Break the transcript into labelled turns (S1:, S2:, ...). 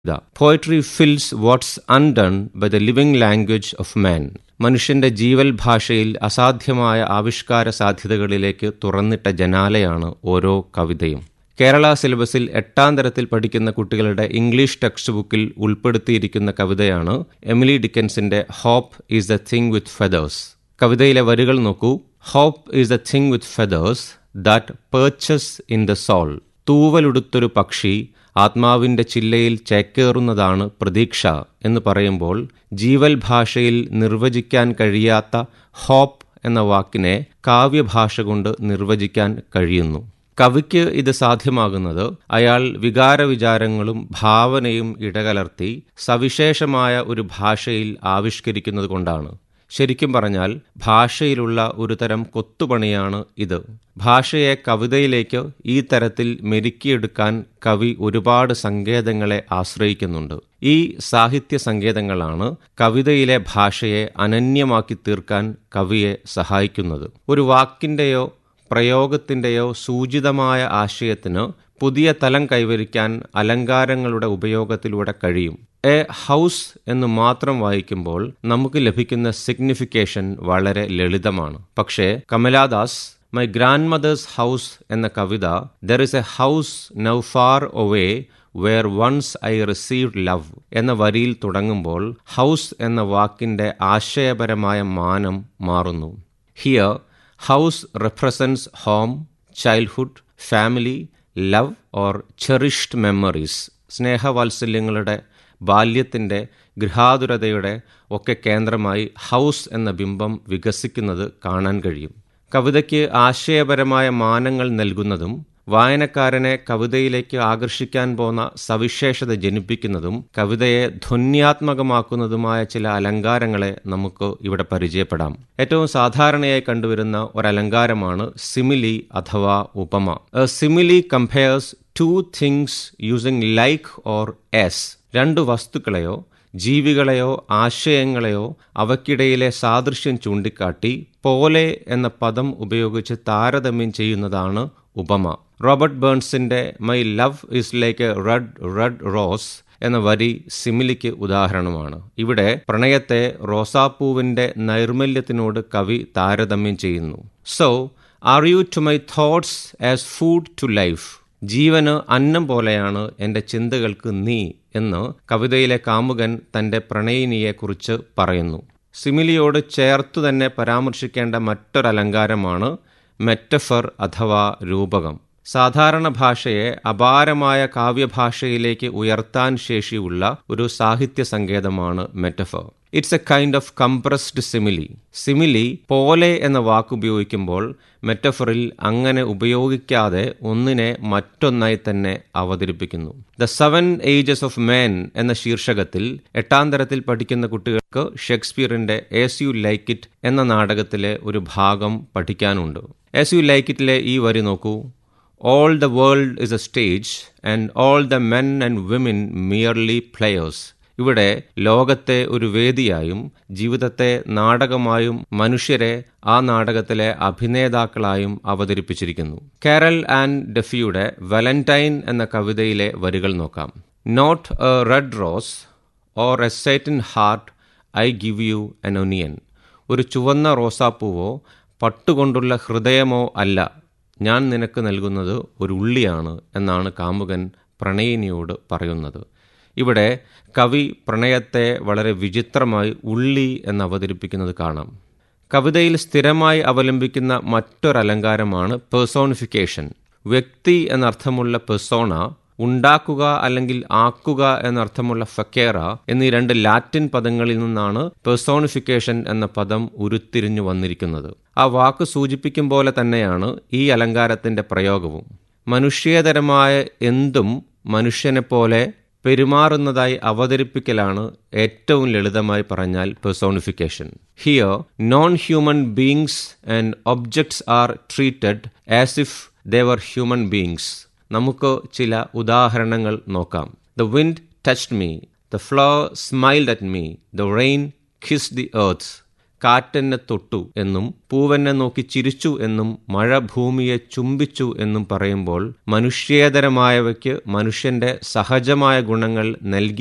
S1: The poetry fills what's undone by the living language of man. മനുഷ്യന്റെ ജീവൽ ഭാഷയിൽ അസാധ്യമായ ആവിഷ്കാര സാധ്യതകളിലേക്ക് തുറന്നിട്ട ജനാലയാണ് ഓരോ കവിതയും കേരള സിലബസിൽ എട്ടാം തരത്തിൽ പഠിക്കുന്ന കുട്ടികളുടെ ഇംഗ്ലീഷ് ടെക്സ്റ്റ് ബുക്കിൽ ഉൾപ്പെടുത്തിയിരിക്കുന്ന കവിതയാണ് എമിലി ഡിക്കൻസിന്റെ hope is the thing with feathers കവിതയിലെ വരികൾ നോക്കൂ hope is the thing with feathers that perches in the soul തൂവലുടുത്തൊരു പക്ഷി ആത്മാവിന്റെ ചില്ലയിൽ ചേക്കേറുന്നതാണ് പ്രതീക്ഷ എന്ന് പറയുമ്പോൾ ജീവൽ ഭാഷയിൽ നിർവചിക്കാൻ കഴിയാത്ത ഹോപ്പ് എന്ന വാക്കിനെ കാവ്യഭാഷ കൊണ്ട് നിർവചിക്കാൻ കഴിയുന്നു കവിക്ക് ഇത് സാധ്യമാകുന്നത് അയാൾ വികാര വിചാരങ്ങളും ഭാവനയും ഇടകലർത്തി സവിശേഷമായ ഒരു ഭാഷയിൽ ആവിഷ്കരിക്കുന്നത് കൊണ്ടാണ് ശരിക്കും പറഞ്ഞാൽ ഭാഷയിലുള്ള ഒരു തരം കൊത്തുപണിയാണ് ഇത് ഭാഷയെ കവിതയിലേക്ക് ഈ തരത്തിൽ മെരുക്കിയെടുക്കാൻ കവി ഒരുപാട് സങ്കേതങ്ങളെ ആശ്രയിക്കുന്നുണ്ട് ഈ സാഹിത്യ സങ്കേതങ്ങളാണ് കവിതയിലെ ഭാഷയെ അനന്യമാക്കി തീർക്കാൻ കവിയെ സഹായിക്കുന്നത് ഒരു വാക്കിൻ്റെയോ പ്രയോഗത്തിൻ്റെയോ സൂചിതമായ ആശയത്തിന് പുതിയ തലം കൈവരിക്കാൻ അലങ്കാരങ്ങളുടെ ഉപയോഗത്തിലൂടെ കഴിയും എ ഹൗസ് എന്ന് മാത്രം വായിക്കുമ്പോൾ നമുക്ക് ലഭിക്കുന്ന സിഗ്നിഫിക്കേഷൻ വളരെ ലളിതമാണ് പക്ഷേ Kamala Das my grandmother's house എന്ന കവിത there is a house now far away where once I received love എന്ന വരിയിൽ തുടങ്ങുമ്പോൾ ഹൗസ് എന്ന വാക്കിന്റെ ആശയപരമായ മാനം മാറുന്നു here house represents home childhood family love or cherished memories സ്നേഹവാത്സല്യങ്ങളുടെ ബാല്യത്തിൻ്റെ ഗൃഹാതുരതയുടെ ഒക്കെ കേന്ദ്രമായി ഹൗസ് എന്ന ബിംബം വികസിക്കുന്നത് കാണാൻ കഴിയും കവിതയ്ക്ക് ആശയപരമായ മാനങ്ങൾ നൽകുന്നതും വായനക്കാരനെ കവിതയിലേക്ക് ആകർഷിക്കാൻ പോന്ന സവിശേഷത ജനിപ്പിക്കുന്നതും കവിതയെ ധ്വന്യാത്മകമാക്കുന്നതുമായ ചില അലങ്കാരങ്ങളെ നമുക്ക് ഇവിടെ പരിചയപ്പെടാം ഏറ്റവും സാധാരണയായി കണ്ടുവരുന്ന ഒരലങ്കാരമാണ് സിമിലി അഥവാ ഉപമ a simile compares two things using like or as രണ്ട് വസ്തുക്കളെയോ ജീവികളെയോ ആശയങ്ങളെയോ അവയ്ക്കിടയിലെ സാദൃശ്യം ചൂണ്ടിക്കാട്ടി പോലെ എന്ന പദം ഉപയോഗിച്ച് താരതമ്യം ചെയ്യുന്നതാണ് ഉപമ റോബർട്ട് ബേൺസിന്റെ my love is like a red red rose എന്ന വരി സിമിലിക്ക് ഉദാഹരണമാണ് ഇവിടെ പ്രണയത്തെ റോസാപ്പൂവിന്റെ നൈർമല്യത്തിനോട് കവി താരതമ്യം ചെയ്യുന്നു so are you to my thoughts as food to life ജീവന് അന്നം പോലെയാണ് എൻ്റെ ചിന്തകൾക്ക് നീ എന്ന് കവിതയിലെ കാമുകൻ തൻ്റെ പ്രണയിനിയെക്കുറിച്ച് പറയുന്നു സിമിലിയോട് ചേർത്തു തന്നെ പരാമർശിക്കേണ്ട മറ്റൊരലങ്കാരമാണ് മെറ്റഫർ അഥവാ രൂപകം സാധാരണ ഭാഷയെ അപാരമായ കാവ്യഭാഷയിലേക്ക് ഉയർത്താൻ ശേഷിയുള്ള ഒരു സാഹിത്യ സങ്കേതമാണ് metaphor it's a kind of compressed simile simile പോലെ എന്ന വാക്ക് ഉപയോഗിക്കുമ്പോൾ മെറ്റഫറിൽ അങ്ങനെ ഉപയോഗിക്കാതെ ഒന്നിനെ മറ്റൊന്നായി തന്നെ അവതരിപ്പിക്കുന്നു the seven ages of man എന്ന ശീർഷകത്തിൽ എട്ടാം തരത്തിൽ പഠിക്കുന്ന കുട്ടികൾക്ക് ഷേക്സ്പിയറിന്റെ എസ് യു ലൈക്ക് ഇറ്റ് എന്ന നാടകത്തിലെ ഒരു ഭാഗം പഠിക്കാനുണ്ട് എസ് യു ലൈക്ക് ഇറ്റിലെ ഈ വരി നോക്കൂ all the world is a stage and all the men and women merely players ഇവിടെ ലോകത്തെ ഒരു വേദിയായും ജീവിതത്തെ നാടകമായും മനുഷ്യരെ ആ നാടകത്തിലെ അഭിനേതാക്കളായും അവതരിപ്പിച്ചിരിക്കുന്നു കാരൽ ആൻഡ് ഡെഫിയുടെ വാലന്റൈൻ എന്ന കവിതയിലെ വരികൾ നോക്കാം not a red rose or a satin heart I give you an onion ഒരു ചുവന്ന റോസാപ്പൂവോ പട്ടുകൊണ്ടുള്ള ഹൃദയമോ അല്ല ഞാൻ നിനക്ക് നൽകുന്നത് ഒരു ഉള്ളിയാണ് എന്നാണ് കാമുകൻ പ്രണയിനിയോട് പറയുന്നത് ഇവിടെ കവി പ്രണയത്തെ വളരെ വിചിത്രമായി ഉള്ളി എന്ന് അവതരിപ്പിക്കുന്നത് കാണാം കവിതയിൽ സ്ഥിരമായി അവലംബിക്കുന്ന മറ്റൊരലങ്കാരമാണ് പേഴ്സോണിഫിക്കേഷൻ വ്യക്തി എന്നർത്ഥമുള്ള പെർസോണ ഉണ്ടാക്കുക അല്ലെങ്കിൽ ആക്കുക എന്നർത്ഥമുള്ള ഫക്കേറ എന്നീ രണ്ട് ലാറ്റിൻ പദങ്ങളിൽ നിന്നാണ് പേഴ്സോണിഫിക്കേഷൻ എന്ന പദം ഉരുത്തിരിഞ്ഞു വന്നിരിക്കുന്നത് ആ വാക്ക് സൂചിപ്പിക്കും പോലെ തന്നെയാണ് ഈ അലങ്കാരത്തിന്റെ പ്രയോഗവും മനുഷ്യേതരമായ എന്തും മനുഷ്യനെപ്പോലെ പെരുമാറുന്നതായി അവതരിപ്പിക്കലാണ് ഏറ്റവും ലളിതമായി പറഞ്ഞാൽ personification here non human beings and objects are treated as if they were human beings നമുക്ക് ചില ഉദാഹരണങ്ങൾ നോക്കാം the wind touched me the flower smiled at me the rain kiss the earth കാറ്റെന്നെ തൊട്ടു എന്നും പൂവെന്നെ നോക്കി ചിരിച്ചു എന്നും മഴ ഭൂമിയെ ചുംബിച്ചു എന്നും പറയുമ്പോൾ മനുഷ്യേതരമായവയ്ക്ക് മനുഷ്യന്റെ സഹജമായ ഗുണങ്ങൾ നൽകി